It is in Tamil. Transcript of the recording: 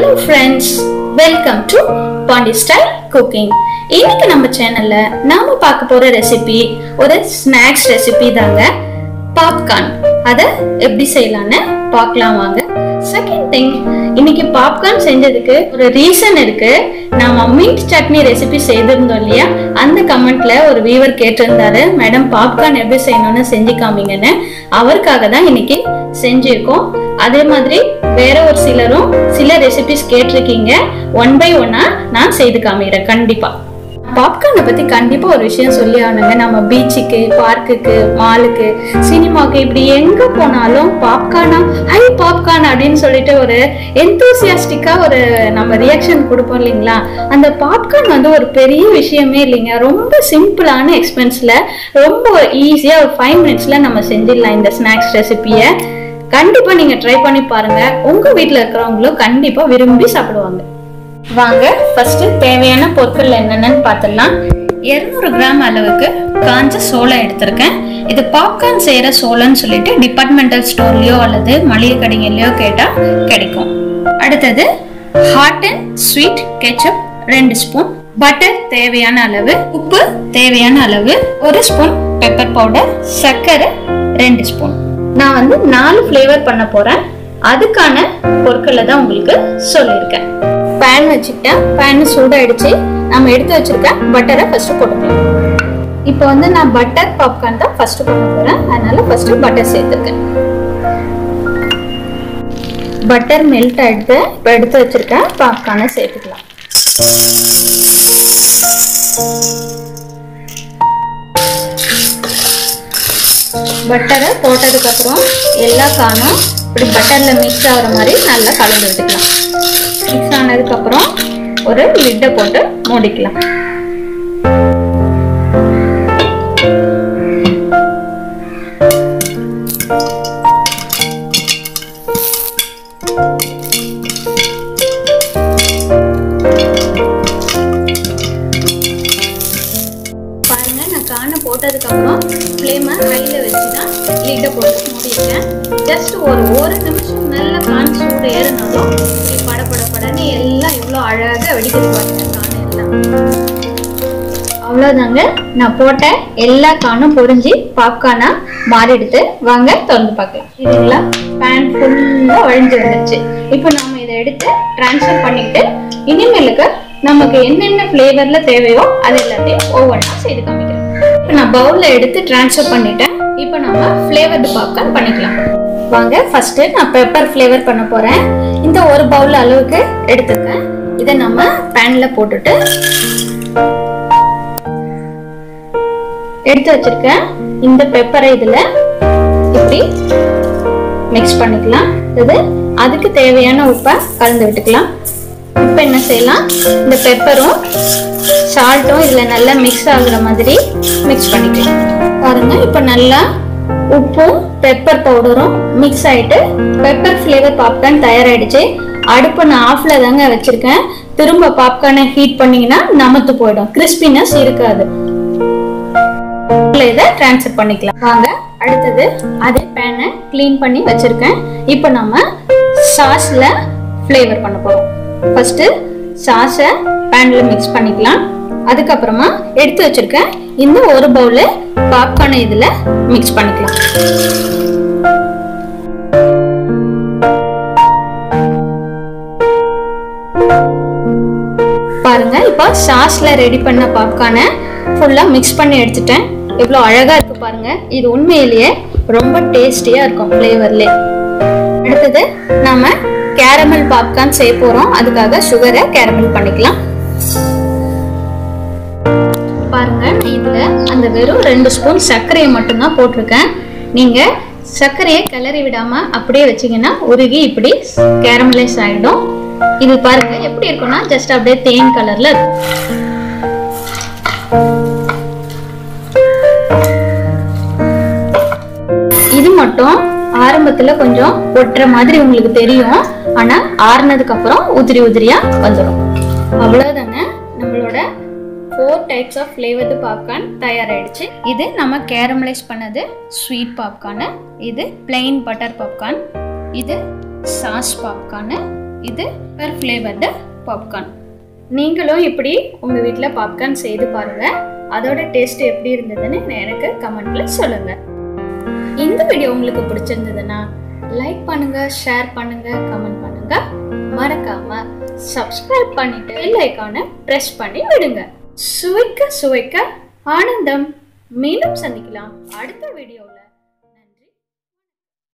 hello friends welcome to Pandi style cooking இன்னைக்கு நம்ம சேனல்ல நாம பார்க்க போற ரெசிபி ஒரு ஸ்நாக்ஸ் ரெசிபி தாங்க பாப்கார்ன் அதை எப்படி செய்யலாம்னு பார்க்கலாம் வாங்க செகண்ட் திங் இன்னைக்கு பாப்கார்ன் செஞ்சதுக்கு ஒரு ரீசன் இருக்கு நாம மீட் சட்னி ரெசிபி செய்திருந்தோம் இல்லையா அந்த கமெண்ட்ல ஒரு வீவர் கேட்டிருந்தாரு மேடம் பாப்கார்ன் எப்படி செய்யணும்னு செஞ்சு காமிங்கன்னு அவருக்காக தான் இன்னைக்கு செஞ்சிருக்கோம் அதே மாதிரி வேற ஒரு சிலரும் சில ரெசிபிஸ் கேட்டிருக்கீங்க ஒன் பை ஒன்னா நான் செய்து காமிக்கிறேன் கண்டிப்பா பாப்கார்னை பத்தி கண்டிப்பா ஒரு விஷயம் சொல்லி ஆகணுங்க நம்ம பீச்சுக்கு பார்க்குக்கு மாலுக்கு சினிமாக்கு இப்படி எங்க போனாலும் பாப்கார்னா ஹை பாப்கார்ன் அப்படின்னு சொல்லிட்டு ஒரு எந்தூசியாஸ்டிக்கா ஒரு நம்ம ரியாக்ஷன் கொடுப்போம் இல்லைங்களா அந்த பாப்கார்ன் வந்து ஒரு பெரிய விஷயமே இல்லைங்க ரொம்ப சிம்பிளான எக்ஸ்பென்ஸ்ல ரொம்ப ஈஸியா ஒரு ஃபைவ் மினிட்ஸ்ல நம்ம செஞ்சிடலாம் இந்த ஸ்நாக்ஸ் ரெசிபியை கண்டிப்பா நீங்க ட்ரை பண்ணி பாருங்க உங்க வீட்ல இருக்கிறவங்களும் கண்டிப்பா விரும்பி சாப்பிடுவாங்க வாங்க ஃபர்ஸ்ட் தேவையான பொருட்கள் என்னென்னு பார்த்துடலாம் 200 கிராம் அளவுக்கு காஞ்ச சோளம் எடுத்திருக்கேன் இது பாப்கார்ன் செய்யற சோளம்னு சொல்லிட்டு டிபார்ட்மெண்டல் ஸ்டோர்லயோ அல்லது மளிகை கடைகள்லயோ கேட்டா கிடைக்கும் அடுத்தது ஹாட் அண்ட் ஸ்வீட் கெச்சப் ரெண்டு ஸ்பூன் பட்டர் தேவையான அளவு உப்பு தேவையான அளவு ஒரு ஸ்பூன் பெப்பர் பவுடர் சர்க்கரை ரெண்டு ஸ்பூன் நான் வந்து நாலு ஃப்ளேவர் பண்ண போறேன் அதுக்கான பொருட்களை தான் உங்களுக்கு சொல்லியிருக்கேன் பேன் வச்சுக்கிட்டேன் பேன் சூடாயிடுச்சு நம்ம எடுத்து வச்சிருக்க பட்டரை ஃபர்ஸ்ட் போட்டுக்கலாம் இப்போ வந்து நான் பட்டர் பாப்கார்ன் தான் ஃபர்ஸ்ட் பண்ண போறேன் அதனால ஃபர்ஸ்ட் பட்டர் சேர்த்துருக்கேன் பட்டர் மெல்ட் ஆயிடுது இப்போ எடுத்து வச்சிருக்கேன் பாப்கார்னை சேர்த்துக்கலாம் பட்டரை போட்டதுக்கப்புறம் எல்லா காணும் இப்படி பட்டரில் மிக்ஸ் ஆகிற மாதிரி நல்லா கலந்து விட்டுக்கலாம் மிக்ஸ் ஆனதுக்கப்புறம் ஒரு லிட்டை போட்டு மூடிக்கலாம் பாருங்க நான் காணை போட்டதுக்கப்புறம் ஃப்ளேமை ஹையில் வச்சு தான் லிட்டை போட்டு மூடியிருக்கேன் ஜஸ்ட் ஒரு ஒரு நிமிஷம் நல்லா கான் சூடு ஏறினாலும் இப்படி பட பட படன்னு எல்லாம் இவ்வளோ அழகாக வெடிக்கிறது பாருங்க காணை எல்லாம் அவ்வளோதாங்க நான் போட்ட எல்லா காணும் பொரிஞ்சு பாப்கார்னா மாறிடுது வாங்க திறந்து பார்க்கலாம் இதுங்களா பேன் ஃபுல்லாக வழிஞ்சு வந்துருச்சு இப்போ நாம இதை எடுத்து ட்ரான்ஸ்ஃபர் பண்ணிட்டு இனிமேலுக்கு நமக்கு என்னென்ன ஃப்ளேவர்ல தேவையோ அது எல்லாத்தையும் ஒவ்வொன்றா செய்து காமிக்கிறேன் இப்போ நான் பவுல்ல எடுத்து ட்ரான்ஸ்ஃபர் பண்ணிட்டேன் இப்போ நம்ம ஃப்ளேவர்டு பாப்கார்ன் பண்ணிக்கலாம் வாங்க ஃபர்ஸ்ட் நான் பெப்பர் ஃப்ளேவர் பண்ண போறேன் இந்த ஒரு பவுல் அளவுக்கு எடுத்துக்கேன் இதை நம்ம பேன்ல போட்டுட்டு எடுத்து வச்சிருக்கேன் இந்த பெப்பரை இதுல இப்படி மிக்ஸ் பண்ணிக்கலாம் இது அதுக்கு தேவையான உப்பை கலந்து விட்டுக்கலாம் இப்போ என்ன செய்யலாம் இந்த பெப்பரும் சால்ட்டும் இதில் நல்லா மிக்ஸ் ஆகுற மாதிரி மிக்ஸ் பண்ணிக்கலாம் பாருங்க இப்போ நல்லா உப்பும் பெப்பர் பவுடரும் மிக்ஸ் ஆயிட்டு பெப்பர் ஃப்ளேவர் பாப்கார்ன் தயாராயிடுச்சு அடுப்பு நான் ஆஃப்ல தாங்க வச்சிருக்கேன் திரும்ப பாப்கார்னை ஹீட் பண்ணீங்கன்னா நமத்து போயிடும் கிறிஸ்பினஸ் இருக்காது இதை ட்ரான்ஸ்ஃபர் பண்ணிக்கலாம் வாங்க அடுத்தது அதே பேனை க்ளீன் பண்ணி வச்சிருக்கேன் இப்போ நம்ம சாஸ்ல ஃப்ளேவர் பண்ண போறோம் ஃபர்ஸ்ட் சாஸை பேன்ல மிக்ஸ் பண்ணிக்கலாம் அதுக்கப்புறமா எடுத்து வச்சிருக்கேன் இந்த ஒரு பவுல பாப்கார்னை இதுல மிக்ஸ் பண்ணிக்கலாம் பாருங்க இப்போ சாஸ்ல ரெடி பண்ண பாப்கார்னை ஃபுல்லா மிக்ஸ் பண்ணி எடுத்துட்டேன் எவ்வளோ அழகா இருக்கு பாருங்க இது உண்மையிலேயே ரொம்ப டேஸ்டியா இருக்கும் ஃப்ளேவர்லே அடுத்தது நாம கேரமல் பாப்கார்ன் செய்ய போறோம் அதுக்காக சுகரை கேரமல் பண்ணிக்கலாம் பாருங்க நான் இதுல அந்த வெறும் ரெண்டு ஸ்பூன் சர்க்கரையை மட்டும்தான் போட்டிருக்கேன் நீங்க சர்க்கரையை கிளறி விடாம அப்படியே வச்சீங்கன்னா உருகி இப்படி கேரமலைஸ் ஆயிடும் இது பாருங்க எப்படி இருக்கும்னா ஜஸ்ட் அப்படியே தேன் கலர்ல இருக்கும் இது மட்டும் ஆரம்பத்துல கொஞ்சம் ஒட்டுற மாதிரி உங்களுக்கு தெரியும் ஆனா ஆறுனதுக்கு அப்புறம் உதிரி உதிரியா வந்துடும் அவ்வளவுதாங்க நம்மளோட four types of flavoured popcorn தயாராயிடுச்சு இது நம்ம கேரமலைஸ் பண்ணது ஸ்வீட் பாப்கார்னு இது பிளெயின் பட்டர் பாப்கார்ன் இது சாஸ் பாப்கார்னு இது பெர் ஃப்ளேவர்டு பாப்கார்ன் நீங்களும் இப்படி உங்கள் வீட்டில் பாப்கார்ன் செய்து பாருங்க அதோட டேஸ்ட் எப்படி இருந்ததுன்னு எனக்கு கமெண்ட்ல சொல்லுங்க இந்த வீடியோ உங்களுக்கு பிடிச்சிருந்ததுன்னா லைக் பண்ணுங்க ஷேர் பண்ணுங்க கமெண்ட் பண்ணுங்க மறக்காம சப்ஸ்கிரைப் பண்ணிட்டு பெல் ஐக்கானை பிரஸ் பண்ணி விடுங்க சுவைக்க சுவைக்க ஆனந்தம் மீண்டும் சந்திக்கலாம் அடுத்த வீடியோவில்